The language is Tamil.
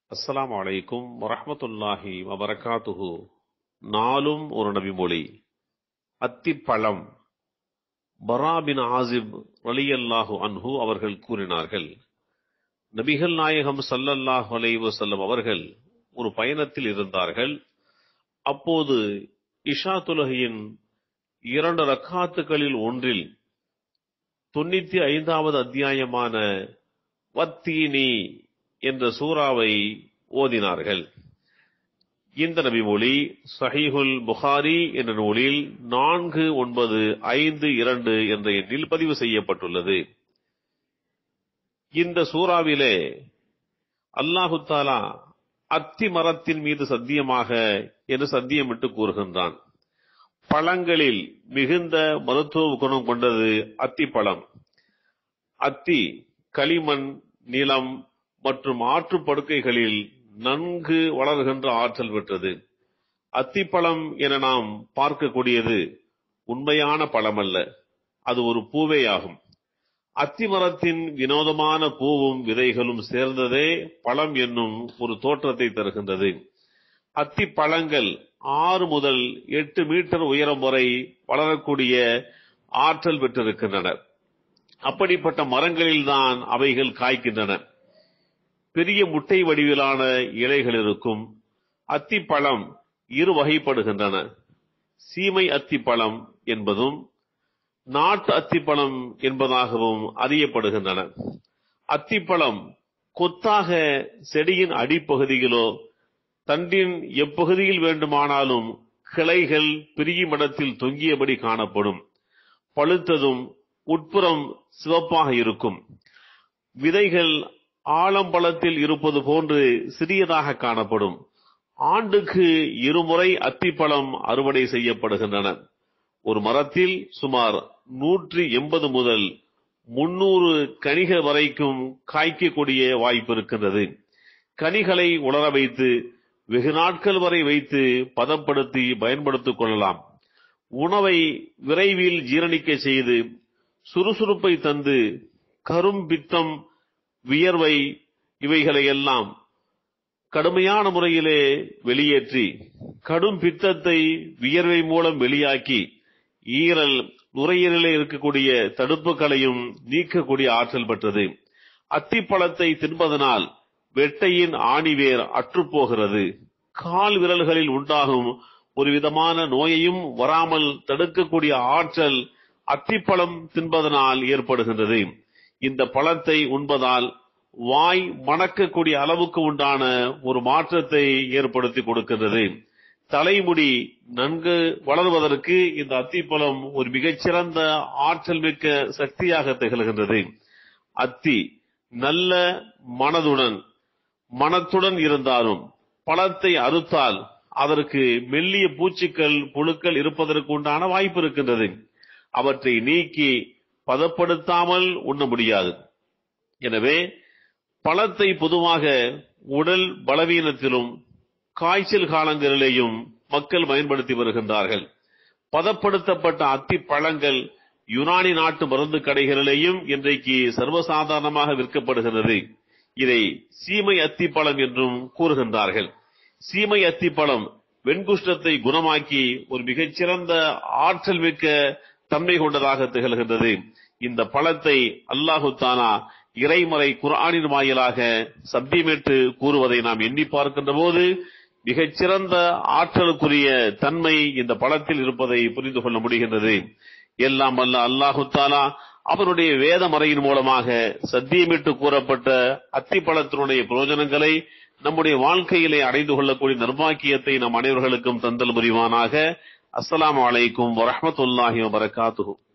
அஸ்ஸலாமு அலைக்கும் வரஹ்மத்துல்லாஹி வபரகாத்துஹு நாளும் ஒரு நபிமொழி அத்திப்பழம் பரா பின் ஆசிப் ரலியல்லாஹு அன்ஹு அவர்கள் கூறினார்கள் நபிகள் நாயகம் ஸல்லல்லாஹு அலைஹி வஸல்லம் அவர்கள் ஒரு பயணத்தில் இருந்தார்கள் அப்போது இஷா தொழுகையின் இரண்டு ரக்காத்துகளில் ஒன்றில் தொண்ணூத்தி ஐந்தாவது அத்தியாயமான வத்தீனி என்ற சூறாவை ஓதினார்கள் இந்த நபிமொழி சஹீஹுல் புகாரி என்ற நூலில் நான்கு ஒன்பது ஐந்து இரண்டு என்ற எண்ணில் பதிவு செய்யப்பட்டுள்ளது இந்த சூறாவிலே அல்லாஹு தாலா அத்தி மரத்தின் மீது சத்தியமாக என்று சத்தியமிட்டு கூறுகின்றான் பழங்களில் மிகுந்த மருத்துவ குணம் கொண்டது அத்திப்பழம் அத்தி களிமண் நிலம் மற்றும் ஆற்று படுக்கைகளில் நன்கு வளர்கின்ற ஆற்றல் பெற்றது அத்திப்பழம் என நாம் பார்க்கக்கூடியது உண்மையான பழம் அல்ல அது ஒரு பூவேயாகும் அத்தி மரத்தின் வினோதமான பூவும் விதைகளும் சேர்ந்ததே பழம் என்னும் ஒரு தோற்றத்தை தருகின்றது அத்தி பழங்கள் ஆறு முதல் எட்டு மீட்டர் உயரம் வரை வளரக்கூடிய ஆற்றல் பெற்றிருக்கின்றன அப்படிப்பட்ட மரங்களில்தான் அவைகள் காய்க்கின்றன பெரிய முட்டை வடிவிலான இலைகள் இருக்கும் அத்திப்பழம் இரு வகைப்படுகின்றன சீமை அத்திப்பழம் என்பதும் நாட்டு அத்திப்பழம் என்பதாகவும் அறியப்படுகின்றன அத்திப்பழம் கொத்தாக செடியின் அடிப்பகுதியிலோ தண்டின் எப்பகுதியில் வேண்டுமானாலும் கிளைகள் பிரியும் இடத்தில் தொங்கியபடி காணப்படும் பழுத்ததும் உட்புறம் சிவப்பாக இருக்கும் விதைகள் ஆலம்பழத்தில் இருப்பது போன்று சிறியதாக காணப்படும் ஆண்டுக்கு இருமுறை அத்திப்பழம் அறுவடை செய்யப்படுகின்றன ஒரு மரத்தில் சுமார் நூற்றி எண்பது முதல் முன்னூறு கனிகள் வரைக்கும் காய்க்கக்கூடிய வாய்ப்பு இருக்கின்றது கனிகளை உலர வைத்து வெகு நாட்கள் வரை வைத்து பதப்படுத்தி பயன்படுத்திக் கொள்ளலாம் உணவை விரைவில் ஜீரணிக்க செய்து சுறுசுறுப்பை தந்து கரும்பித்தம் வியர்வை இவைகளை எல்லாம் கடுமையான முறையிலே வெளியேற்றி கடும் பித்தத்தை வியர்வை மூலம் வெளியாக்கி ஈரல் நுரையீரலில் இருக்கக்கூடிய தடுப்புகளையும் நீக்கக்கூடிய ஆற்றல் பெற்றது அத்திப்பழத்தை தின்பதனால் வெட்டையின் ஆணிவேர் அற்றுப்போகிறது கால் விரல்களில் உண்டாகும் ஒரு விதமான நோயையும் வராமல் தடுக்கக்கூடிய ஆற்றல் அத்திப்பழம் தின்பதனால் ஏற்படுகின்றது இந்த பழத்தை உண்பதால் வாய் மணக்கக்கூடிய அளவுக்கு உண்டான ஒரு மாற்றத்தை ஏற்படுத்தி கொடுக்கின்றது தலைமுடி நன்கு வளர்வதற்கு இந்த அத்திப்பழம் ஒரு மிகச்சிறந்த ஆற்றல் மிக்க சக்தியாக திகழ்கின்றது அத்தி நல்ல மனதுடன் மனத்துடன் இருந்தாலும் பழத்தை அறுத்தால் அதற்கு மெல்லிய பூச்சிகள் புழுக்கள் இருப்பதற்கு உண்டான வாய்ப்பு இருக்கின்றது அவற்றை நீக்கி பதப்படுத்தாமல் உண்ண முடியாது எனவே பழத்தை பொதுவாக உடல் பலவீனத்திலும் காய்ச்சல் காலங்களிலேயும் மக்கள் பயன்படுத்தி வருகின்றார்கள் பதப்படுத்தப்பட்ட அத்தி பழங்கள் யுனானி நாட்டு மருந்து கடைகளிலேயும் இன்றைக்கு சர்வசாதாரணமாக விற்கப்படுகிறது இதை சீமை அத்திப்பழம் என்றும் கூறுகின்றார்கள் சீமை அத்திப்பழம் வெண்குஷ்டத்தை குணமாக்கி ஒரு மிகச்சிறந்த ஆற்றல் மிக்க தன்மை கொண்டதாக திகழ்கின்றது இந்த பழத்தை அல்லாஹு தானா இறைமறை குரானின் வாயிலாக சத்தியமிட்டு கூறுவதை நாம் எண்ணி பார்க்கின்ற போது மிகச்சிறந்த ஆற்றலுக்குரிய தன்மை இந்த பழத்தில் இருப்பதை புரிந்து கொள்ள முடிகின்றது எல்லாம் அல்ல அல்லாஹு தாலா அவருடைய வேத மறையின் மூலமாக சத்தியமிட்டு கூறப்பட்ட அத்திப்பழத்தினுடைய பிரயோஜனங்களை நம்முடைய வாழ்க்கையிலே அடைந்து கொள்ளக்கூடிய நர்பாக்கியத்தை நம் அனைவர்களுக்கும் தந்தல் புரிவானாக அஸ்ஸலாமு அலைக்கும் வரஹமத்துல்லாஹி வபரகாத்துஹு